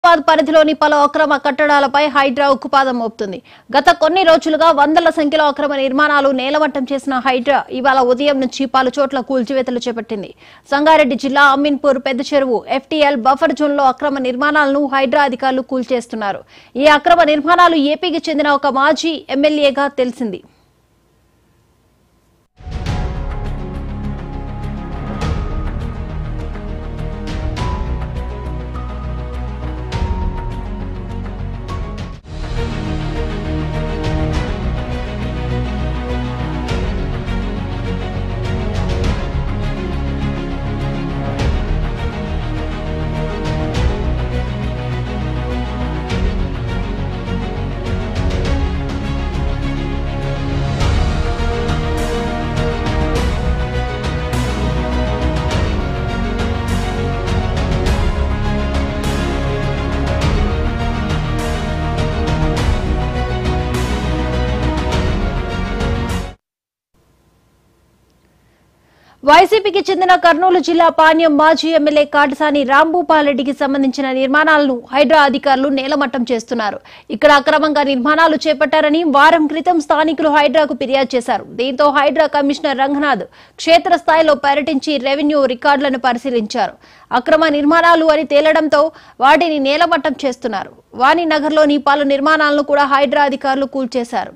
హైదరాబాద్ పరిధిలోని పలు అక్రమ కట్టడాలపై హైడ్రా ఉక్కుపాదం మోపుతుంది గత కొన్ని రోజులుగా వందల సంఖ్యలో అక్రమ నిర్మాణాలు నేలమట్టం చేసిన హైడ్రా ఇవాళ ఉదయం నుంచి పలు చోట్ల కూల్చివేతలు చేపట్టింది సంగారెడ్డి జిల్లా అమీన్పూర్ పెద్ద చెరువు ఎఫ్టీఎల్ బఫర్ జోన్లో అక్రమ నిర్మాణాలను హైడ్రా అధికారులు కూల్చేస్తున్నారు ఈ అక్రమ నిర్మాణాలు ఏపీకి చెందిన ఒక మాజీ ఎమ్మెల్యేగా తెలిసింది వైసీపీకి చెందిన కర్నూలు జిల్లా పాణ్యం మాజీ ఎమ్మెల్యే కాటసాని రాంభూపాలరెడ్డికి సంబంధించిన నిర్మాణాలను హైడ్రా అధికారులు నేలమట్టం చేస్తున్నారు ఇక్కడ అక్రమంగా నిర్మాణాలు చేపట్టారని వారం క్రితం స్థానికులు హైడ్రాకు ఫిర్యాదు చేశారు దీంతో హైడ్రా కమిషనర్ రంగనాథ్ క్షేత్రస్థాయిలో పర్యటించి రెవెన్యూ రికార్డులను పరిశీలించారు అక్రమ నిర్మాణాలు అని తేలడంతో వాటిని నేలమట్టం చేస్తున్నారు వాణినగర్లోని పలు నిర్మాణాలను కూడా హైడ్రా అధికారులు కూల్చేశారు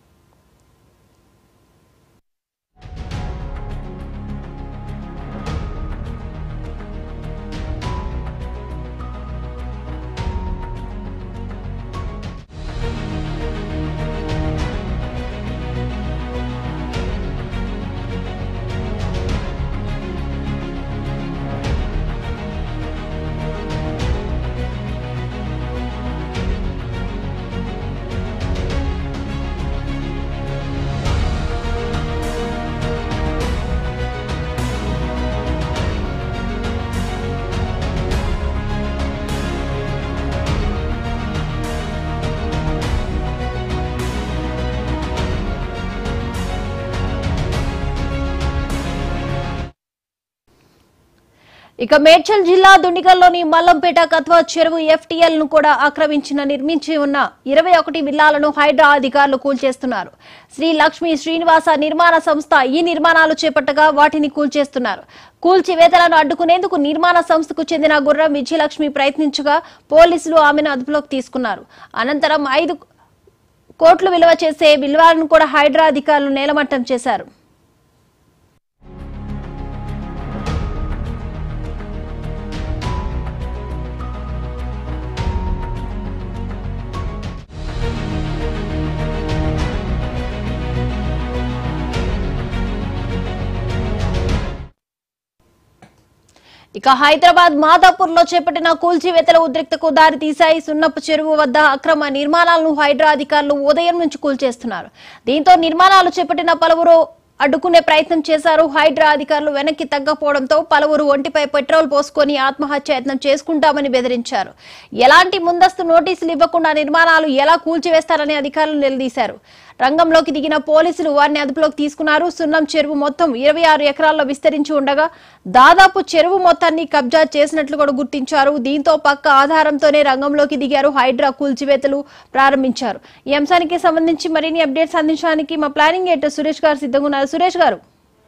ఇక మేడ్చల్ జిల్లా దుండిగల్లోని మల్లంపేట కత్వా చెరువు ఎఫ్టీఎల్ ను కూడా ఆక్రమించిన నిర్మించి ఉన్న ఇరవై ఒకటి విల్లాలను హైడ్రా అధికారులు కూల్చేస్తున్నారు శ్రీ లక్ష్మీ శ్రీనివాస నిర్మాణ సంస్థ ఈ నిర్మాణాలు చేపట్టగా వాటిని కూల్చేస్తున్నారు కూల్చివేతలను అడ్డుకునేందుకు నిర్మాణ సంస్థకు చెందిన గుర్రం విజయలక్ష్మి ప్రయత్నించగా పోలీసులు ఆమెను అదుపులోకి తీసుకున్నారు అనంతరం ఐదు కోట్లు విలువ చేసే విలువలను కూడా హైడ్రా అధికారులు నేలమట్టం చేశారు ఇక హైదరాబాద్ మాదాపూర్ లో చేపట్టిన కూల్చివేతల ఉద్రిక్తకు దారి తీశాయి సున్నపు చెరువు వద్ద అక్రమ నిర్మాణాలను హైడ్రా అధికారులు ఉదయం నుంచి కూల్చేస్తున్నారు దీంతో నిర్మాణాలు చేపట్టిన పలువురు అడ్డుకునే ప్రయత్నం చేశారు హైడ్రా అధికారులు వెనక్కి తగ్గపోవడంతో పలువురు ఒంటిపై పెట్రోల్ పోసుకొని ఆత్మహత్య యత్నం చేసుకుంటామని బెదిరించారు ఎలాంటి ముందస్తు నోటీసులు ఇవ్వకుండా నిర్మాణాలు ఎలా కూల్చివేస్తారని అధికారులు నిలదీశారు రంగంలోకి దిగిన పోలీసులు వారిని అదుపులోకి తీసుకున్నారు సున్నం చెరువు మొత్తం ఇరవై ఆరు ఎకరాల్లో విస్తరించి ఉండగా దాదాపు చెరువు మొత్తాన్ని కబ్జా చేసినట్లు కూడా గుర్తించారు దీంతో పక్క ఆధారంతోనే రంగంలోకి దిగారు హైడ్రా కూల్చివేతలు ప్రారంభించారు ఈ అంశానికి సంబంధించి మరిన్ని అప్డేట్స్ అందించడానికి మా ప్లానింగ్ ఎయిటర్ సురేష్ గారు సిద్ధంగా ఉన్నారు సురేష్ గారు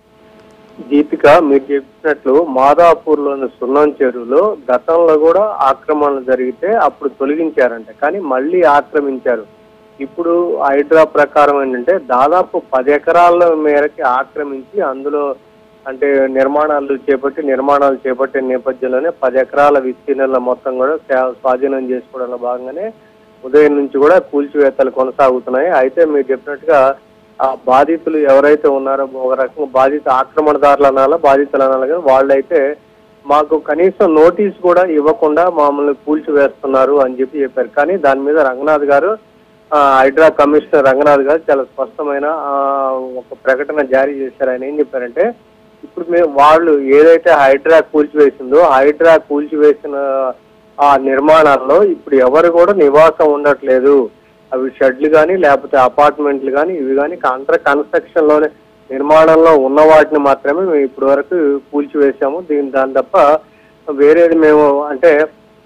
దీపిక మీరు చెప్పినట్లు మాదాపూర్ లోని సున్నం చెరువులో గతంలో కూడా ఆక్రమణలు జరిగితే అప్పుడు తొలగించారంట కానీ మళ్ళీ ఆక్రమించారు ఇప్పుడు హైడ్రా ప్రకారం ఏంటంటే దాదాపు పది ఎకరాల మేరకి ఆక్రమించి అందులో అంటే నిర్మాణాలు చేపట్టి నిర్మాణాలు చేపట్టే నేపథ్యంలోనే పది ఎకరాల విస్తీర్ణంలో మొత్తం కూడా స్వా- స్వాధీనం చేసుకోవడంలో భాగంగానే ఉదయం నుంచి కూడా కూల్చివేతలు కొనసాగుతున్నాయి అయితే మీరు చెప్పినట్టుగా ఆ బాధితులు ఎవరైతే ఉన్నారో ఒక రకంగా బాధిత ఆక్రమణదారులు అనాలా బాధితులు అనాలి కానీ వాళ్ళైతే మాకు కనీసం నోటీస్ కూడా ఇవ్వకుండా మమ్మల్ని కూల్చివేస్తున్నారు అని చెప్పి చెప్పారు కానీ దాని మీద రంగనాథ్ గారు ఆ, హైడ్రా కమిషనర్ రంగనాథ్ గారు చాలా స్పష్టమైన ఆ, ఒక ప్రకటన జారీ చేశారు ఆయన ఏం చెప్పారంటే ఇప్పుడు మేము వాళ్ళు ఏదైతే హైడ్రా కూల్చివేసిందో హైడ్రా కూల్చివేసిన ఆ నిర్మాణాల్లో ఇప్పుడు ఎవరు కూడా నివాసం ఉండట్లేదు అవి షెడ్లు కానీ లేకపోతే అపార్ట్మెంట్లు కానీ ఇవి కానీ అండర్ కన్స్ట్రక్షన్ లోనే నిర్మాణంలో ఉన్న వాటిని మాత్రమే మేము ఇప్పటి వరకు కూల్చివేసాము దీని దాని తప్ప వేరేది మేము అంటే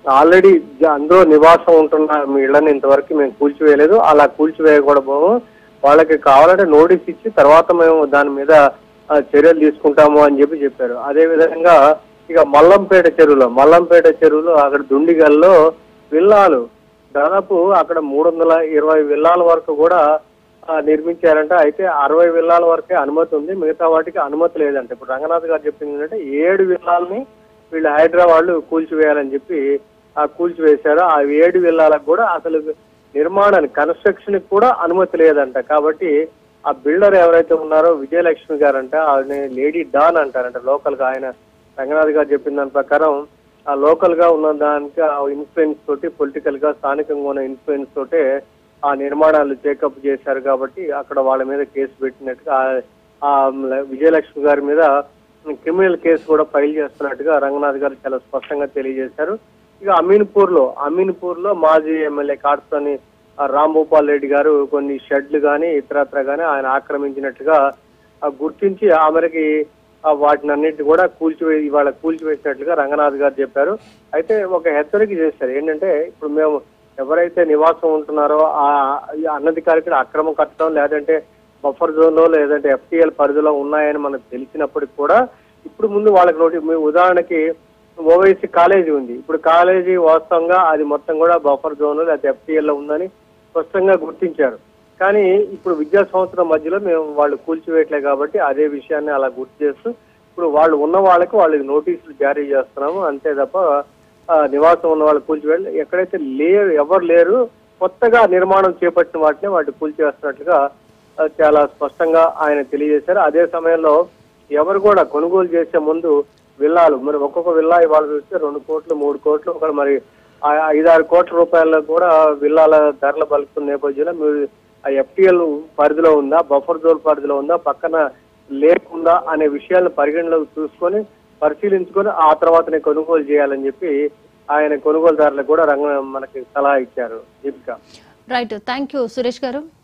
ఆల్రెడీ జ- అందులో నివాసం ఉంటున్న మీ ఇళ్ళని ఇంతవరకు మేము కూల్చివేయలేదు అలా కూల్చివేయకూడదు వాళ్ళకి కావాలంటే నోటీస్ ఇచ్చి తర్వాత మేము దాని మీద ఆ, చర్యలు తీసుకుంటాము అని చెప్పి చెప్పారు అదే విధంగా ఇక మల్లంపేట చెరువులో మల్లంపేట చెరువులో అక్కడ దుండిగల్లో విల్లాలు దాదాపు అక్కడ మూడు వందల ఇరవై విల్లాల వరకు కూడా ఆ, నిర్మించారంట అయితే అరవై విల్లాల వరకే అనుమతి ఉంది మిగతా వాటికి అనుమతి లేదంట ఇప్పుడు రంగనాథ్ గారు చెప్పింది ఏంటంటే ఏడు విల్లాలని వీళ్ళు హైదరాబాద్ కూల్చివేయాలని చెప్పి ఆ కూల్చివేశారు ఆ ఏడు విల్లాలకు కూడా అసలు నిర్మాణానికి కన్స్ట్రక్షన్ కూడా అనుమతి లేదంట కాబట్టి ఆ బిల్డర్ ఎవరైతే ఉన్నారో విజయలక్ష్మి గారు అంట ఆయన లేడీ డాన్ అంటారంట లోకల్ గా ఆయన రంగనాథ్ గారు చెప్పిన దాని ప్రకారం ఆ లోకల్ గా ఉన్న దానికి ఆ ఇన్ఫ్లుయెన్స్ తోటి పొలిటికల్ గా స్థానికంగా ఉన్న ఇన్ఫ్లుయెన్స్ తోటే ఆ నిర్మాణాలు చేకప్ చేశారు కాబట్టి అక్కడ వాళ్ళ మీద కేసు పెట్టినట్టుగా ఆ- ఆ విజయలక్ష్మి గారి మీద క్రిమినల్ కేసు కూడా ఫైల్ చేస్తున్నట్టుగా రంగనాథ్ గారు చాలా స్పష్టంగా తెలియజేశారు ఇక అమీన్పూర్ లో అమీన్పూర్ లో మాజీ ఎమ్మెల్యే కాట్సోని ఆ రాంభూపాల్ రెడ్డి గారు కొన్ని షెడ్లు గాని ఇతరత్ర గాని ఆయన ఆక్రమించినట్టుగా ఆ గుర్తించి ఆమెకి ఆ వాటిని అన్నింటి కూడా కూల్చివే ఇవాళ కూల్చివేసినట్లుగా రంగనాథ్ గారు చెప్పారు అయితే ఒక హెచ్చరిక చేశారు ఏంటంటే ఇప్పుడు మేము ఎవరైతే నివాసం ఉంటున్నారో ఆ ఈ అనధికారిక అక్రమం కట్టడం లేదంటే బఫర్ జోన్ లో లేదంటే ఎఫ్టీఎల్ పరిధిలో ఉన్నాయని మనకు తెలిసినప్పటికి కూడా ఇప్పుడు ముందు వాళ్ళకి నోటి మీ ఉదాహరణకి ఓవైసీ కాలేజీ ఉంది ఇప్పుడు కాలేజీ వాస్తవంగా అది మొత్తం కూడా బఫర్ జోన్ లేకపోతే ఎఫ్టీఎల్ లో ఉందని స్పష్టంగా గుర్తించారు కానీ ఇప్పుడు విద్యా సంవత్సరం మధ్యలో మేము వాళ్ళు కూల్చివేయట్లే కాబట్టి అదే విషయాన్ని అలా గుర్తు చేస్తూ ఇప్పుడు వాళ్ళు ఉన్న వాళ్ళకి వాళ్ళకి నోటీసులు జారీ చేస్తున్నాము అంతే తప్ప ఆ, నివాసం ఉన్న వాళ్ళు కూల్చివేయాలి ఎక్కడైతే లేరు ఎవరు లేరు కొత్తగా నిర్మాణం చేపట్టిన వాటిని వాటిని కూల్చివేస్తున్నట్లుగా ఆ, చాలా స్పష్టంగా ఆయన తెలియజేశారు అదే సమయంలో ఎవరు కూడా కొనుగోలు చేసే ముందు విల్లాలు మరి ఒక్కొక్క విల్లా ఇవాళ చూస్తే రెండు కోట్లు మూడు కోట్లు ఒక మరి ఆ ఐదారు కోట్ల రూపాయల కూడా విల్లాల ధరలు పలుకుతున్న నేపథ్యంలో మీరు ఆ ఎఫ్టీఎల్ పరిధిలో ఉందా బఫర్ జోన్ పరిధిలో ఉందా పక్కన లేకుందా అనే విషయాలను పరిగణలోకి చూసుకొని పరిశీలించుకొని ఆ తర్వాతనే కొనుగోలు చేయాలని చెప్పి ఆయన కొనుగోలుదారులకు కూడా రంగ మనకి సలహా ఇచ్చారు Deepika right thank you Suresh గారు